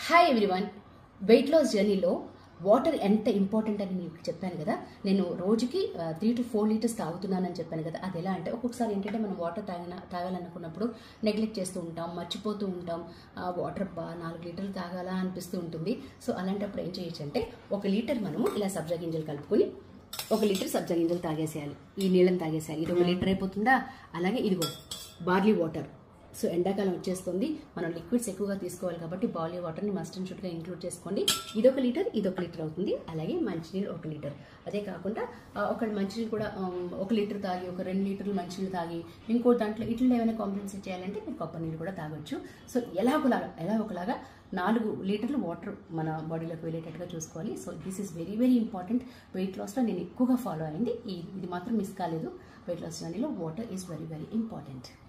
hi everyone weight loss జర్నీలో water ఎంత important అని మీకు చెప్పాను కదా నేను రోజుకి త్రీ టు ఫోర్ లీటర్స్ తాగుతున్నానని చెప్పాను కదా అది ఎలా అంటే ఒక్కొక్కసారి ఏంటంటే మనం వాటర్ తాగిన తాగాలనుకున్నప్పుడు నెగ్లెక్ట్ చేస్తూ ఉంటాం మర్చిపోతూ ఉంటాం వాటర్ బా నాలుగు లీటర్లు తాగాలా అనిపిస్తూ ఉంటుంది సో అలాంటప్పుడు ఏం చేయొచ్చు అంటే ఒక లీటర్ మనము ఇలా సబ్జా గింజలు కలుపుకొని ఒక లీటర్ సబ్జా గింజలు తాగేసేయాలి ఈ నీళ్ళని తాగేసేయాలి ఇది ఒక లీటర్ అయిపోతుందా అలాగే ఇదిగో బార్లీ వాటర్ సో ఎండాకాలం వచ్చేస్తుంది మనం లిక్విడ్స్ ఎక్కువగా తీసుకోవాలి కాబట్టి బాయిల్ వాటర్ని మస్ట్ అండ్ షుడ్గా ఇంక్లూడ్ చేసుకోండి ఇదొక లీటర్ ఇదొక లీటర్ అవుతుంది అలాగే మంచినీళ్ళు ఒక లీటర్ అదే కాకుండా ఆ, ఒక మంచినీళ్ళు కూడా ఆ, ఒక లీటర్ తాగి ఒక రెండు లీటర్లు మంచినీళ్ళు తాగి ఇంకో దాంట్లో ఇట్లా ఏమైనా కాంప్లిమెంట్స్ చేయాలంటే మీరు కొబ్బరి నీళ్ళు కూడా తాగొచ్చు సో ఎలా ఒకలాగా ఎలా ఒకలాగా నాలుగు లీటర్లు వాటర్ మన బాడీలోకి వెళ్ళేటట్టుగా చూసుకోవాలి so this is very very important weight లాస్లో నేను ఎక్కువగా ఫాలో అయింది ఈ- ఇది మాత్రం మిస్ కాలేదు వెయిట్ లాస్ జర్నీలో water is very very important